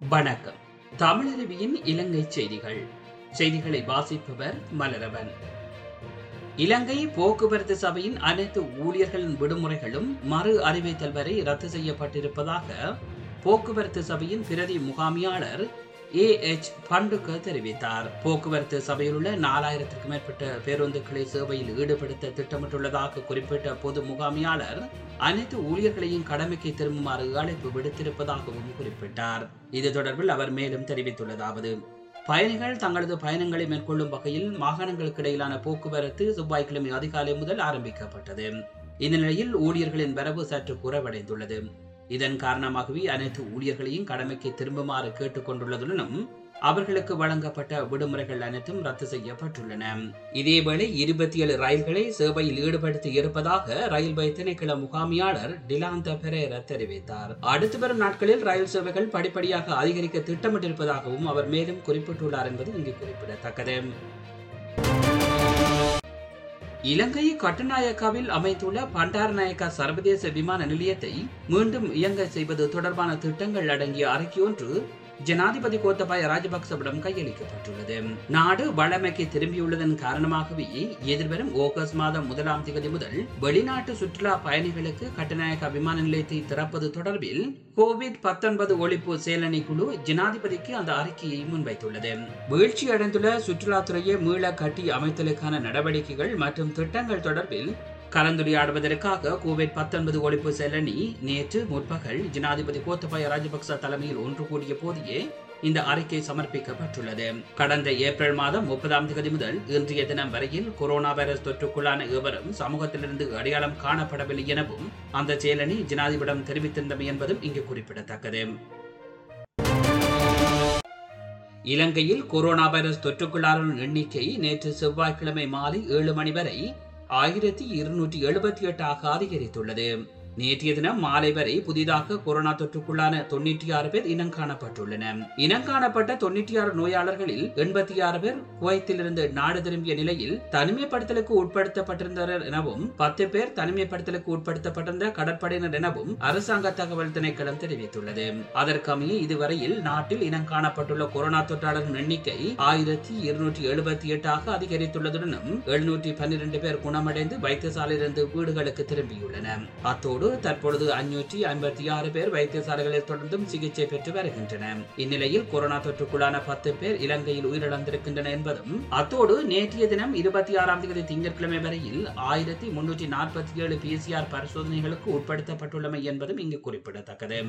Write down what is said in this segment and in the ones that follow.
வணக்கம் தமிழருவியின் இலங்கை செய்திகள் செய்திகளை வாசிப்பவர் மலரவன் இலங்கை போக்குவரத்து சபையின் அனைத்து ஊழியர்களின் விடுமுறைகளும் மறு அறிவித்தல் வரை ரத்து செய்யப்பட்டிருப்பதாக போக்குவரத்து சபையின் பிரதி முகாமியாளர் ஏ எச் பண்டுக்க தெரிவித்தார் போக்குவரத்து சபையில் உள்ள நாலாயிரத்திற்கும் மேற்பட்ட பேருந்துகளை சேவையில் ஈடுபடுத்த திட்டமிட்டுள்ளதாக குறிப்பிட்ட பொது முகாமியாளர் அனைத்து ஊழியர்களையும் கடமைக்கு திரும்புமாறு அழைப்பு விடுத்திருப்பதாகவும் குறிப்பிட்டார் இது தொடர்பில் அவர் மேலும் தெரிவித்துள்ளதாவது பயணிகள் தங்களது பயணங்களை மேற்கொள்ளும் வகையில் மாகாணங்களுக்கு இடையிலான போக்குவரத்து செவ்வாய்க்கிழமை அதிகாலை முதல் ஆரம்பிக்கப்பட்டது இந்த நிலையில் ஊழியர்களின் வரவு சற்று குறைவடைந்துள்ளது இதன் காரணமாகவே அனைத்து ஊழியர்களையும் கடமைக்கு திரும்புமாறு கேட்டுக்கொண்டுள்ளதுடனும் அவர்களுக்கு வழங்கப்பட்ட விடுமுறைகள் அனைத்தும் ரத்து செய்யப்பட்டுள்ளன இதேவேளை இருபத்தி ஏழு ரயில்களை சேவையில் ஈடுபடுத்தி இருப்பதாக ரயில்வே திணைக்கள முகாமியாளர் டிலாந்த பெரேர தெரிவித்தார் அடுத்து வரும் நாட்களில் ரயில் சேவைகள் படிப்படியாக அதிகரிக்க திட்டமிட்டிருப்பதாகவும் அவர் மேலும் குறிப்பிட்டுள்ளார் என்பது இங்கு குறிப்பிடத்தக்கது இலங்கை கட்டுநாயக்காவில் அமைத்துள்ள பண்டாரநாயக்கா சர்வதேச விமான நிலையத்தை மீண்டும் இயங்க செய்வது தொடர்பான திட்டங்கள் அடங்கிய அறிக்கை ஒன்று ஜனாதிபதி கோத்தபாய ராஜபக்சவிடம் கையளிக்கப்பட்டுள்ளது நாடு வளமைக்கு திரும்பியுள்ளதன் காரணமாகவே எதிர்வரும் ஆகஸ்ட் மாதம் முதலாம் தேதி முதல் வெளிநாட்டு சுற்றுலா பயணிகளுக்கு கட்டுநாயக்கா விமான நிலையத்தை திறப்பது தொடர்பில் கோவிட் பத்தொன்பது ஒழிப்பு செயலணி குழு ஜனாதிபதிக்கு அந்த அறிக்கையை முன்வைத்துள்ளது வீழ்ச்சி அடைந்துள்ள சுற்றுலாத்துறையை மீள கட்டி அமைத்தலுக்கான நடவடிக்கைகள் மற்றும் திட்டங்கள் தொடர்பில் கலந்துரையாடுவதற்காக கோவிட் பத்தொன்பது ஒழிப்பு செலனி நேற்று முற்பகல் ஜனாதிபதி கோத்தபாய ராஜபக்ச தலைமையில் ஒன்று கூடிய போதையே இந்த அறிக்கை சமர்ப்பிக்கப்பட்டுள்ளது கடந்த ஏப்ரல் மாதம் முப்பதாம் தேதி முதல் இன்றைய தினம் வரையில் கொரோனா வைரஸ் தொற்றுக்குள்ளான எவரும் சமூகத்திலிருந்து அடையாளம் காணப்படவில்லை எனவும் அந்த செயலணி ஜனாதிபதியிடம் தெரிவித்திருந்தமை என்பதும் இங்கு குறிப்பிடத்தக்கது இலங்கையில் கொரோனா வைரஸ் தொற்றுக்குள்ளான எண்ணிக்கை நேற்று செவ்வாய்க்கிழமை மாலை ஏழு மணி வரை ஆயிரத்தி இருநூற்றி எழுபத்தி எட்டாக அதிகரித்துள்ளது நேற்றைய தினம் மாலை வரை புதிதாக கொரோனா தொற்றுக்குள்ளான தொண்ணூற்றி ஆறு பேர் இனம் காணப்பட்டுள்ளன இனம் காணப்பட்ட தொண்ணூற்றி ஆறு நோயாளர்களில் எண்பத்தி ஆறு பேர் குவைத்திலிருந்து நாடு திரும்பிய நிலையில் தனிமைப்படுத்தலுக்கு உட்படுத்தப்பட்டிருந்தனர் எனவும் பத்து பேர் தனிமைப்படுத்தலுக்கு உட்படுத்தப்பட்டிருந்த கடற்படையினர் எனவும் அரசாங்க தகவல் திணைக்களம் தெரிவித்துள்ளது அதற்கமைய இதுவரையில் நாட்டில் இனம் காணப்பட்டுள்ள கொரோனா தொற்றாளர்களின் எண்ணிக்கை ஆயிரத்தி இருநூற்றி எழுபத்தி எட்டாக அதிகரித்துள்ளதுடனும் எழுநூற்றி பன்னிரண்டு பேர் குணமடைந்து வைத்தியசாலையிலிருந்து வீடுகளுக்கு திரும்பியுள்ளனர் அத்தோடு தற்பொழுது அஞ்சூற்றி ஐம்பத்தி ஆறு பேர் வைத்தியசாலைகளில் தொடர்ந்தும் சிகிச்சை பெற்று வருகின்றனர் இந்நிலையில் கொரோனா தொற்றுக்குள்ளான பத்து பேர் இலங்கையில் உயிரிழந்திருக்கின்றனர் என்பதும் அத்தோடு நேற்றைய தினம் இருபத்தி ஆறாம் தேதி திங்கட்கிழமை வரையில் ஆயிரத்தி முன்னூற்றி நாற்பத்தி ஏழு பிசிஆர் பரிசோதனைகளுக்கு உட்படுத்தப்பட்டுள்ளமை என்பதும் இங்கு குறிப்பிடத்தக்கது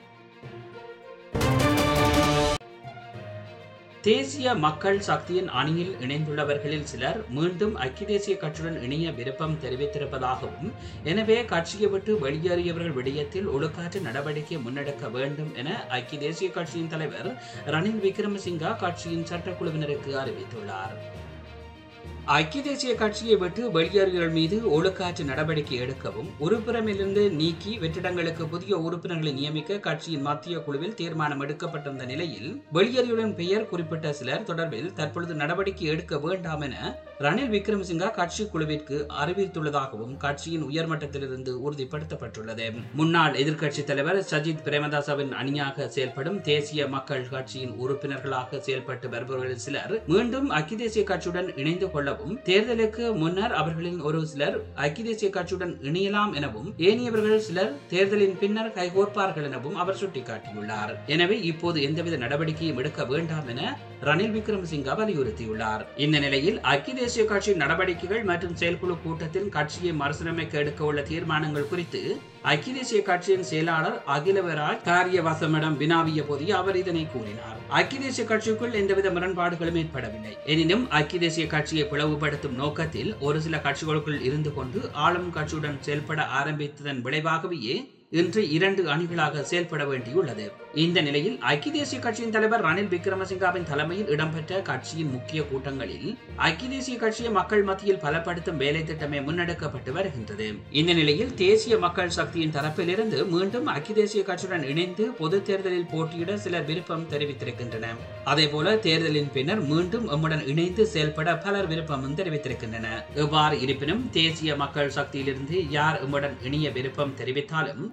தேசிய மக்கள் சக்தியின் அணியில் இணைந்துள்ளவர்களில் சிலர் மீண்டும் ஐக்கிய தேசிய கட்சியுடன் இணைய விருப்பம் தெரிவித்திருப்பதாகவும் எனவே கட்சியை விட்டு வெளியேறியவர்கள் விடயத்தில் ஒழுக்காற்று நடவடிக்கை முன்னெடுக்க வேண்டும் என ஐக்கிய தேசிய கட்சியின் தலைவர் ரணில் விக்ரமசிங்கா கட்சியின் சட்டக்குழுவினருக்கு அறிவித்துள்ளார் ஐக்கிய தேசிய கட்சியை விட்டு வெளியேறியவர்கள் மீது ஒழுக்காற்று நடவடிக்கை எடுக்கவும் உறுப்பினரிலிருந்து நீக்கி வெற்றிடங்களுக்கு புதிய உறுப்பினர்களை நியமிக்க கட்சியின் மத்திய குழுவில் தீர்மானம் எடுக்கப்பட்டிருந்த நிலையில் வெளியேறியுடன் பெயர் குறிப்பிட்ட சிலர் தொடர்பில் தற்பொழுது நடவடிக்கை எடுக்க வேண்டாம் என ரணில் விக்ரமசிங்கா கட்சி குழுவிற்கு அறிவித்துள்ளதாகவும் கட்சியின் உயர்மட்டத்திலிருந்து உறுதிப்படுத்தப்பட்டுள்ளது முன்னாள் எதிர்க்கட்சி தலைவர் சஜித் பிரேமதாசவின் அணியாக செயல்படும் தேசிய மக்கள் கட்சியின் உறுப்பினர்களாக செயல்பட்டு வருபவர்கள் சிலர் மீண்டும் ஐக்கிய தேசிய கட்சியுடன் இணைந்து கொள்ள எனவும் தேர்தலுக்கு முன்னர் அவர்களின் ஒரு சிலர் ஐக்கிய தேசிய கட்சியுடன் இணையலாம் எனவும் ஏனையவர்கள் சிலர் தேர்தலின் பின்னர் கைகோர்ப்பார்கள் எனவும் அவர் சுட்டிக்காட்டியுள்ளார் எனவே இப்போது எந்தவித நடவடிக்கையும் எடுக்க வேண்டாம் என ரணில் விக்ரமசிங்கா வலியுறுத்தியுள்ளார் இந்த நிலையில் ஐக்கிய தேசிய கட்சியின் நடவடிக்கைகள் மற்றும் செயற்குழு கூட்டத்தில் கட்சியை மறுசீரமைக்க எடுக்க உள்ள தீர்மானங்கள் குறித்து ஐக்கிய தேசிய கட்சியின் செயலாளர் அகிலவராஜ் காரியவாசமிடம் வினாவிய போது அவர் இதனை கூறினார் ஐக்கிய தேசிய கட்சிக்குள் எந்தவித முரண்பாடுகளும் ஏற்படவில்லை எனினும் ஐக்கிய தேசிய கட்சியை பிளவுபடுத்தும் நோக்கத்தில் ஒரு சில கட்சிகளுக்குள் இருந்து கொண்டு ஆளும் கட்சியுடன் செயல்பட ஆரம்பித்ததன் விளைவாகவே இன்று இரண்டு அணிகளாக செயல்பட வேண்டியுள்ளது இந்த நிலையில் ஐக்கிய தேசிய கட்சியின் தலைவர் ரணில் விக்ரமசிங்காவின் தலைமையில் இடம்பெற்ற கட்சியின் முக்கிய கூட்டங்களில் ஐக்கிய தேசிய கட்சியை மக்கள் மத்தியில் பலப்படுத்தும் வேலை திட்டமே முன்னெடுக்கப்பட்டு வருகின்றது இந்த நிலையில் தேசிய மக்கள் சக்தியின் தரப்பிலிருந்து மீண்டும் ஐக்கிய தேசிய கட்சியுடன் இணைந்து பொது தேர்தலில் போட்டியிட சிலர் விருப்பம் தெரிவித்திருக்கின்றனர் அதேபோல தேர்தலின் பின்னர் மீண்டும் எம்முடன் இணைந்து செயல்பட பலர் விருப்பமும் தெரிவித்திருக்கின்றனர் எவ்வாறு இருப்பினும் தேசிய மக்கள் சக்தியிலிருந்து யார் எம்முடன் இணைய விருப்பம் தெரிவித்தாலும்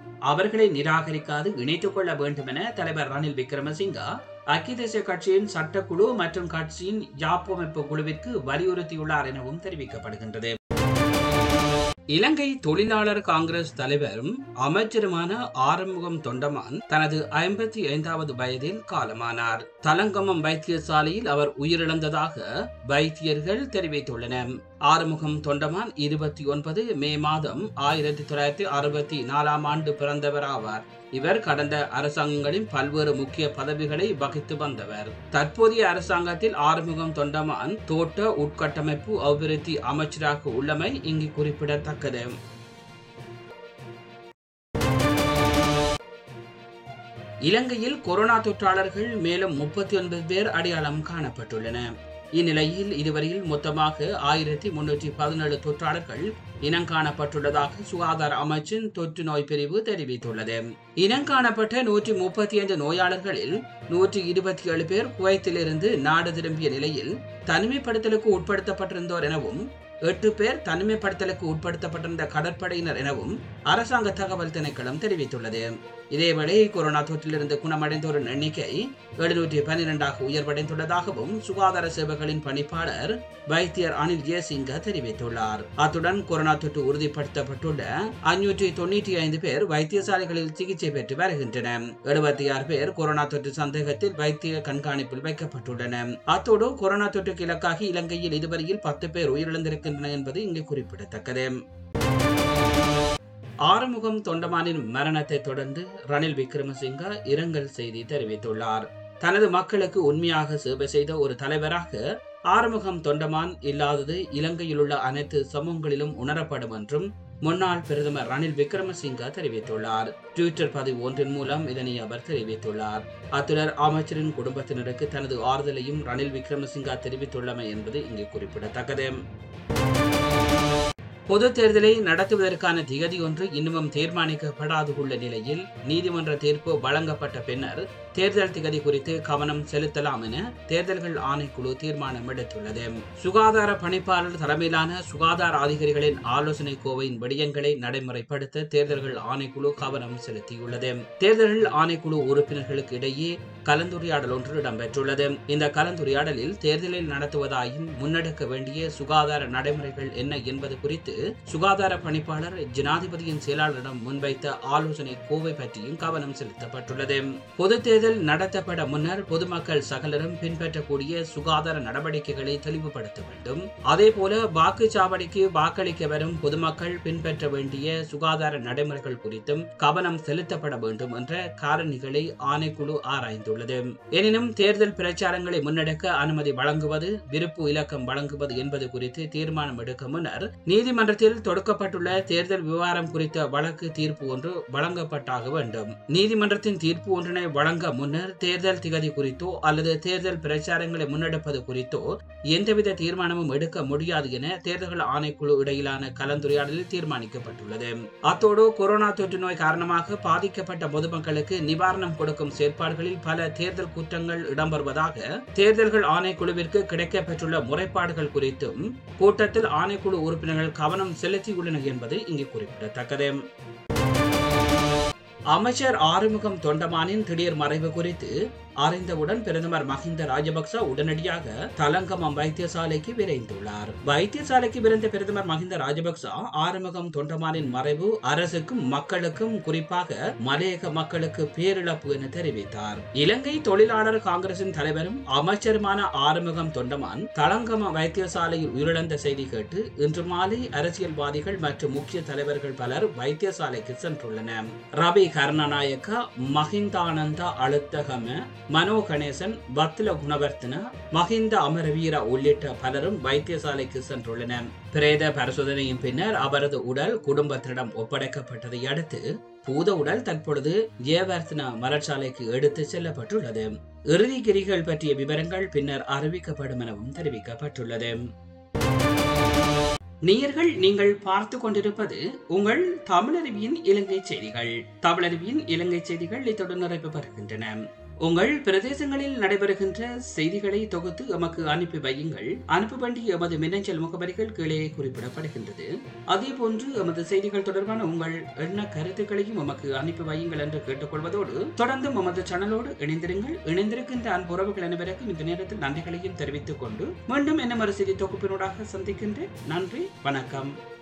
அவர்களை நிராகரிக்காது இணைத்துக் கொள்ள வேண்டும் என தலைவர் ரணில் விக்ரமசிங்கா ஐக்கிய தேசிய கட்சியின் சட்டக்குழு மற்றும் கட்சியின் யாப்பமைப்பு குழுவிற்கு வலியுறுத்தியுள்ளார் எனவும் தெரிவிக்கப்படுகின்றது இலங்கை தொழிலாளர் காங்கிரஸ் தலைவரும் அமைச்சருமான ஆறுமுகம் தொண்டமான் தனது ஐம்பத்தி ஐந்தாவது வயதில் காலமானார் தலங்கமம் வைத்தியசாலையில் அவர் உயிரிழந்ததாக வைத்தியர்கள் தெரிவித்துள்ளனர் ஆறுமுகம் தொண்டமான் இருபத்தி ஒன்பது மே மாதம் ஆயிரத்தி தொள்ளாயிரத்தி அறுபத்தி நாலாம் ஆண்டு பிறந்தவர் ஆவார் இவர் கடந்த அரசாங்கங்களின் பல்வேறு முக்கிய பதவிகளை வகித்து வந்தவர் தற்போதைய அரசாங்கத்தில் ஆறுமுகம் தொண்டமான் தோட்ட உட்கட்டமைப்பு அபிவிருத்தி அமைச்சராக உள்ளமை இங்கு குறிப்பிடத்தக்கது இலங்கையில் கொரோனா தொற்றாளர்கள் மேலும் முப்பத்தி ஒன்பது பேர் அடையாளம் காணப்பட்டுள்ளன இந்நிலையில் இதுவரையில் மொத்தமாக ஆயிரத்தி முன்னூற்றி பதினேழு தொற்றாளர்கள் இனங்காணப்பட்டுள்ளதாக சுகாதார அமைச்சின் தொற்று நோய் பிரிவு தெரிவித்துள்ளது இனங்காணப்பட்ட நூற்றி முப்பத்தி ஐந்து நோயாளர்களில் நூற்றி இருபத்தி ஏழு பேர் குவைத்திலிருந்து நாடு திரும்பிய நிலையில் தனிமைப்படுத்தலுக்கு உட்படுத்தப்பட்டிருந்தோர் எனவும் எட்டு பேர் தனிமைப்படுத்தலுக்கு உட்படுத்தப்பட்டிருந்த கடற்படையினர் எனவும் அரசாங்க தகவல் திணைக்களம் தெரிவித்துள்ளது இதேவேளை கொரோனா தொற்றிலிருந்து குணமடைந்தோரின் எண்ணிக்கை எழுநூற்றி பன்னிரண்டாக உயர்வடைந்துள்ளதாகவும் சுகாதார சேவைகளின் பணிப்பாளர் வைத்தியர் அனில் ஜெயசிங்க தெரிவித்துள்ளார் அத்துடன் கொரோனா தொற்று உறுதிப்படுத்தப்பட்டுள்ள அஞ்சூற்றி தொண்ணூற்றி ஐந்து பேர் வைத்தியசாலைகளில் சிகிச்சை பெற்று வருகின்றனர் எழுபத்தி ஆறு பேர் கொரோனா தொற்று சந்தேகத்தில் வைத்திய கண்காணிப்பில் வைக்கப்பட்டுள்ளனர் அத்தோடு கொரோனா தொற்றுக்கு இலக்காகி இலங்கையில் இதுவரையில் பத்து பேர் உயிரிழந்திருக்கின்றனர் என்பது இங்கு குறிப்பிடத்தக்கது ஆறுமுகம் தொண்டமானின் மரணத்தை தொடர்ந்து ரணில் விக்ரமசிங்க இரங்கல் செய்தி தெரிவித்துள்ளார் தனது மக்களுக்கு உண்மையாக சேவை செய்த ஒரு தலைவராக ஆறுமுகம் தொண்டமான் இல்லாதது இலங்கையில் உள்ள அனைத்து சமூகங்களிலும் உணரப்படும் என்றும் முன்னாள் பிரதமர் ரணில் விக்ரமசிங்க தெரிவித்துள்ளார் ட்விட்டர் பதிவு ஒன்றின் மூலம் இதனை அவர் தெரிவித்துள்ளார் அத்துடன் அமைச்சரின் குடும்பத்தினருக்கு தனது ஆறுதலையும் ரணில் விக்ரமசிங்கா தெரிவித்துள்ளமை என்பது இங்கு குறிப்பிடத்தக்கது பொது தேர்தலை நடத்துவதற்கான திகதி ஒன்று இன்னமும் தீர்மானிக்கப்படாது உள்ள நிலையில் நீதிமன்ற தீர்ப்பு வழங்கப்பட்ட பின்னர் தேர்தல் திகதி குறித்து கவனம் செலுத்தலாம் என தேர்தல்கள் ஆணைக்குழு தீர்மானம் எடுத்துள்ளது சுகாதார பணிப்பாளர் தலைமையிலான சுகாதார அதிகாரிகளின் ஆலோசனை கோவையின் விடயங்களை நடைமுறைப்படுத்த தேர்தல்கள் ஆணைக்குழு கவனம் செலுத்தியுள்ளது தேர்தல்கள் ஆணைக்குழு உறுப்பினர்களுக்கு இடையே கலந்துரையாடல் ஒன்று இடம்பெற்றுள்ளது இந்த கலந்துரையாடலில் தேர்தலில் நடத்துவதாயின் முன்னெடுக்க வேண்டிய சுகாதார நடைமுறைகள் என்ன என்பது குறித்து சுகாதார பணிப்பாளர் ஜனாதிபதியின் செயலாளரிடம் முன்வைத்த ஆலோசனை கோவை பற்றியும் கவனம் செலுத்தப்பட்டுள்ளது பொது தேர்தல் நடத்தப்பட முன்னர் பொதுமக்கள் சகலரும் பின்பற்றக்கூடிய சுகாதார நடவடிக்கைகளை தெளிவுபடுத்த வேண்டும் அதே போல வாக்குச்சாவடிக்கு வாக்களிக்க வரும் பொதுமக்கள் பின்பற்ற வேண்டிய சுகாதார நடைமுறைகள் குறித்தும் கவனம் செலுத்தப்பட வேண்டும் என்ற காரணிகளை ஆணைக்குழு ஆராய்ந்துள்ளது எனினும் தேர்தல் பிரச்சாரங்களை முன்னெடுக்க அனுமதி வழங்குவது விருப்பு இலக்கம் வழங்குவது என்பது குறித்து தீர்மானம் எடுக்க முன்னர் நீதிமன்றத்தில் தொடுக்கப்பட்டுள்ள தேர்தல் விவகாரம் குறித்த வழக்கு தீர்ப்பு ஒன்று வழங்கப்பட்டாக வேண்டும் நீதிமன்றத்தின் தீர்ப்பு ஒன்றினை வழங்க முன்னர் தேர்தல் திகதி குறித்தோ அல்லது தேர்தல் பிரச்சாரங்களை முன்னெடுப்பது குறித்தோ எந்தவித தீர்மானமும் எடுக்க முடியாது என தேர்தல்கள் ஆணைக்குழு இடையிலான கலந்துரையாடலில் தீர்மானிக்கப்பட்டுள்ளது அத்தோடு கொரோனா தொற்று நோய் காரணமாக பாதிக்கப்பட்ட பொதுமக்களுக்கு நிவாரணம் கொடுக்கும் செயற்பாடுகளில் பல தேர்தல் குற்றங்கள் இடம்பெறுவதாக தேர்தல்கள் ஆணைக்குழுவிற்கு கிடைக்கப்பெற்றுள்ள முறைப்பாடுகள் குறித்தும் கூட்டத்தில் ஆணைக்குழு உறுப்பினர்கள் கவனம் செலுத்தியுள்ளனர் என்பது இங்கு குறிப்பிடத்தக்கது அமைச்சர் ஆறுமுகம் தொண்டமானின் திடீர் மறைவு குறித்து அறிந்தவுடன் பிரதமர் மஹிந்த ராஜபக்ச உடனடியாக தலங்கமம் வைத்தியசாலைக்கு விரைந்துள்ளார் வைத்தியசாலைக்கு விரைந்த பிரதமர் மஹிந்த ராஜபக்ச ஆறுமுகம் தொண்டமானின் மறைவு அரசுக்கும் மக்களுக்கும் குறிப்பாக மலையக மக்களுக்கு பேரிழப்பு என தெரிவித்தார் இலங்கை தொழிலாளர் காங்கிரசின் தலைவரும் அமைச்சருமான ஆறுமுகம் தொண்டமான் தலங்கம வைத்தியசாலையில் உயிரிழந்த செய்தி கேட்டு இன்று மாலை அரசியல்வாதிகள் மற்றும் முக்கிய தலைவர்கள் பலர் வைத்தியசாலைக்கு சென்றுள்ளனர் ரவி கருணாநாயக்க மஹிந்தானந்த அழுத்தகம மனோ கணேசன் பத்ல குணவர்த்தன மஹிந்த அமரவீர உள்ளிட்ட பலரும் வைத்தியசாலைக்கு சென்றுள்ளனர் பிரேத பரிசோதனையின் பின்னர் அவரது உடல் குடும்பத்திடம் ஒப்படைக்கப்பட்டதை அடுத்து பூத உடல் தற்பொழுது ஜெயவர்த்தன மலர்ச்சாலைக்கு எடுத்து செல்லப்பட்டுள்ளது இறுதி கிரிகள் பற்றிய விவரங்கள் பின்னர் அறிவிக்கப்படும் எனவும் தெரிவிக்கப்பட்டுள்ளது நேயர்கள் நீங்கள் பார்த்து கொண்டிருப்பது உங்கள் தமிழருவியின் இலங்கை செய்திகள் தமிழருவியின் இலங்கை செய்திகள் இத்துடன் நிறைவு பெறுகின்றன உங்கள் பிரதேசங்களில் நடைபெறுகின்ற செய்திகளை தொகுத்து எமக்கு அனுப்பி வையுங்கள் அனுப்ப வேண்டிய எமது மின்னஞ்சல் முகவரிகள் கீழே குறிப்பிடப்படுகின்றது அதே போன்று எமது செய்திகள் தொடர்பான உங்கள் எண்ண கருத்துக்களையும் எமக்கு அனுப்பி வையுங்கள் என்று கேட்டுக்கொள்வதோடு தொடர்ந்து எமது சேனலோடு இணைந்திருங்கள் இணைந்திருக்கின்ற அன்புறவுகள் அனைவருக்கும் இந்த நேரத்தில் நன்றிகளையும் தெரிவித்துக் கொண்டு மீண்டும் என்ன ஒரு செய்தி தொகுப்பினூடாக சந்திக்கின்றேன் நன்றி வணக்கம்